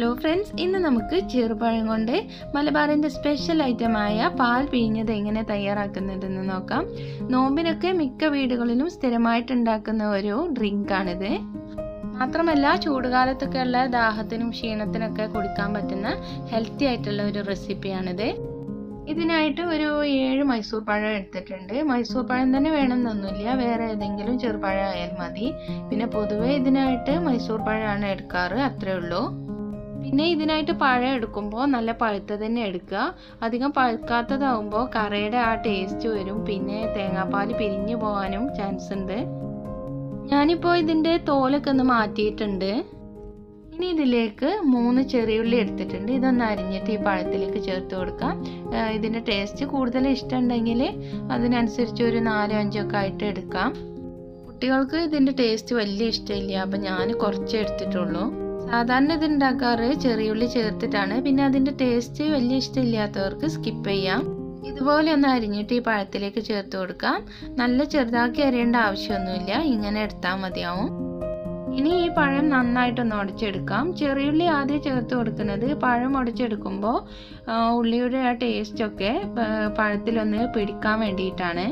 hello friends ഇന്ന് നമുക്ക് ചെറുപഴം കൊണ്ട് മലബാറിൻ്റെ സ്പെഷ്യൽ ഐറ്റമായ പാൽ പിഴിഞ്ഞത് എങ്ങനെ തയ്യാറാക്കുന്നതെന്ന് നോക്കാം നോമ്പിനൊക്കെ മിക്ക വീടുകളിലും സ്ഥിരമായിട്ട് ഉണ്ടാക്കുന്ന ഒരു ഡ്രിങ്കാണിത് മാത്രമല്ല ചൂടുകാലത്തൊക്കെയുള്ള ദാഹത്തിനും ക്ഷീണത്തിനൊക്കെ കുടിക്കാൻ പറ്റുന്ന ഹെൽത്തി ആയിട്ടുള്ള ഒരു റെസിപ്പിയാണിത് ഇതിനായിട്ട് ഒരു ഏഴ് മൈസൂർ പഴം എടുത്തിട്ടുണ്ട് മൈസൂർ പഴം തന്നെ വേണമെന്നൊന്നുമില്ല വേറെ ഏതെങ്കിലും ചെറുപഴം ആയാൽ മതി പിന്നെ പൊതുവെ ഇതിനായിട്ട് മൈസൂർ പഴമാണ് എടുക്കാറ് അത്രേ ഉള്ളൂ പിന്നെ ഇതിനായിട്ട് പഴം എടുക്കുമ്പോൾ നല്ല പഴുത്ത തന്നെ എടുക്കുക അധികം പഴുക്കാത്തതാവുമ്പോൾ കറയുടെ ആ ടേസ്റ്റ് വരും പിന്നെ തേങ്ങാപ്പാൽ പിരിഞ്ഞു പോകാനും ചാൻസ് ഉണ്ട് ഞാനിപ്പോൾ ഇതിൻ്റെ തോലൊക്കെ ഒന്ന് മാറ്റിയിട്ടുണ്ട് ഇനി ഇതിലേക്ക് മൂന്ന് ചെറിയുള്ളി എടുത്തിട്ടുണ്ട് ഇതൊന്ന് അരിഞ്ഞിട്ട് ഈ പഴത്തിലേക്ക് ചേർത്ത് കൊടുക്കാം ഇതിൻ്റെ ടേസ്റ്റ് കൂടുതൽ ഇഷ്ടമുണ്ടെങ്കിൽ അതിനനുസരിച്ച് ഒരു നാലോ അഞ്ചോ ഒക്കെ ആയിട്ട് എടുക്കാം കുട്ടികൾക്ക് ഇതിൻ്റെ ടേസ്റ്റ് വലിയ ഇഷ്ടമില്ല അപ്പം ഞാൻ കുറച്ചേ എടുത്തിട്ടുള്ളൂ സാധാരണ ഇത് ഉണ്ടാക്കാറ് ചെറിയുള്ളി ചേർത്തിട്ടാണ് പിന്നെ അതിൻ്റെ ടേസ്റ്റ് വലിയ ഇഷ്ടമില്ലാത്തവർക്ക് സ്കിപ്പ് ചെയ്യാം ഇതുപോലെ ഒന്ന് അരിഞ്ഞിട്ട് ഈ പഴത്തിലേക്ക് ചേർത്ത് കൊടുക്കാം നല്ല ചെറുതാക്കി അരിയേണ്ട ആവശ്യമൊന്നുമില്ല ഇങ്ങനെ എടുത്താൽ മതിയാവും ഇനി ഈ പഴം നന്നായിട്ടൊന്ന് ഉടച്ചെടുക്കാം ചെറിയുള്ളി ആദ്യം ചേർത്ത് കൊടുക്കുന്നത് പഴം ഉടച്ചെടുക്കുമ്പോൾ ഉള്ളിയുടെ ആ ടേസ്റ്റൊക്കെ പഴത്തിലൊന്ന് പിടിക്കാൻ വേണ്ടിയിട്ടാണ്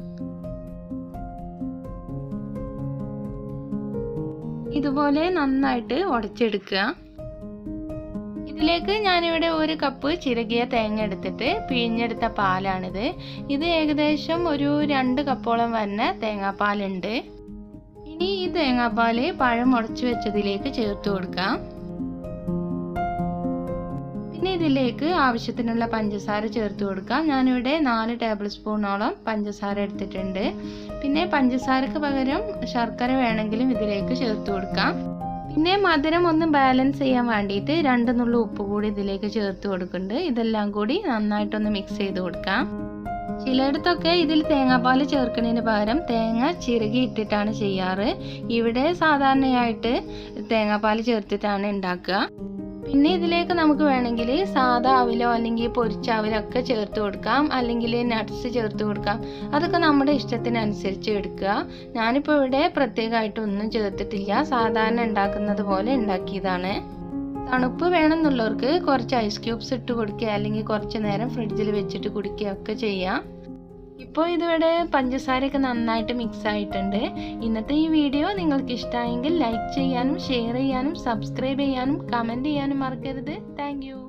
ഇതുപോലെ നന്നായിട്ട് ഉടച്ചെടുക്കുക ഇതിലേക്ക് ഞാനിവിടെ ഒരു കപ്പ് ചിരകിയ തേങ്ങ എടുത്തിട്ട് പിഴിഞ്ഞെടുത്ത പാലാണിത് ഇത് ഏകദേശം ഒരു രണ്ട് കപ്പോളം വരുന്ന തേങ്ങാപ്പാലുണ്ട് ഇനി ഈ തേങ്ങാപ്പാൽ പഴം ഉടച്ചു വെച്ചതിലേക്ക് ചേർത്ത് കൊടുക്കാം പിന്നെ ഇതിലേക്ക് ആവശ്യത്തിനുള്ള പഞ്ചസാര ചേർത്ത് കൊടുക്കാം ഞാനിവിടെ നാല് ടേബിൾ സ്പൂണോളം പഞ്ചസാര എടുത്തിട്ടുണ്ട് പിന്നെ പഞ്ചസാരക്ക് പകരം ശർക്കര വേണമെങ്കിലും ഇതിലേക്ക് ചേർത്ത് കൊടുക്കാം പിന്നെ മധുരം ഒന്ന് ബാലൻസ് ചെയ്യാൻ വേണ്ടിയിട്ട് രണ്ട് നുള്ളു ഉപ്പ് കൂടി ഇതിലേക്ക് ചേർത്ത് കൊടുക്കുന്നുണ്ട് ഇതെല്ലാം കൂടി നന്നായിട്ടൊന്ന് മിക്സ് ചെയ്ത് കൊടുക്കാം ചിലയിടത്തൊക്കെ ഇതിൽ തേങ്ങാപ്പാൽ ചേർക്കുന്നതിന് പകരം തേങ്ങ ചിരകി ഇട്ടിട്ടാണ് ചെയ്യാറ് ഇവിടെ സാധാരണയായിട്ട് തേങ്ങാപ്പാൽ ചേർത്തിട്ടാണ് ഉണ്ടാക്കുക പിന്നെ ഇതിലേക്ക് നമുക്ക് വേണമെങ്കിൽ സാധാ അവിലോ അല്ലെങ്കിൽ പൊരിച്ച അവിലോ ഒക്കെ ചേർത്ത് കൊടുക്കാം അല്ലെങ്കിൽ നട്ട്സ് ചേർത്ത് കൊടുക്കാം അതൊക്കെ നമ്മുടെ ഇഷ്ടത്തിനനുസരിച്ച് എടുക്കുക ഞാനിപ്പോൾ ഇവിടെ പ്രത്യേകമായിട്ടൊന്നും ചേർത്തിട്ടില്ല സാധാരണ ഉണ്ടാക്കുന്നത് പോലെ ഉണ്ടാക്കിയതാണ് തണുപ്പ് വേണമെന്നുള്ളവർക്ക് കുറച്ച് ഐസ് ക്യൂബ്സ് ഇട്ട് കൊടുക്കുക അല്ലെങ്കിൽ കുറച്ച് നേരം ഫ്രിഡ്ജിൽ വെച്ചിട്ട് കുടിക്കുക ഒക്കെ ചെയ്യാം ഇപ്പോൾ ഇതിവിടെ പഞ്ചസാരയൊക്കെ നന്നായിട്ട് മിക്സ് ആയിട്ടുണ്ട് ഇന്നത്തെ ഈ വീഡിയോ നിങ്ങൾക്ക് ഇഷ്ടമായെങ്കിൽ ലൈക്ക് ചെയ്യാനും ഷെയർ ചെയ്യാനും സബ്സ്ക്രൈബ് ചെയ്യാനും കമൻറ്റ് ചെയ്യാനും മറക്കരുത് താങ്ക്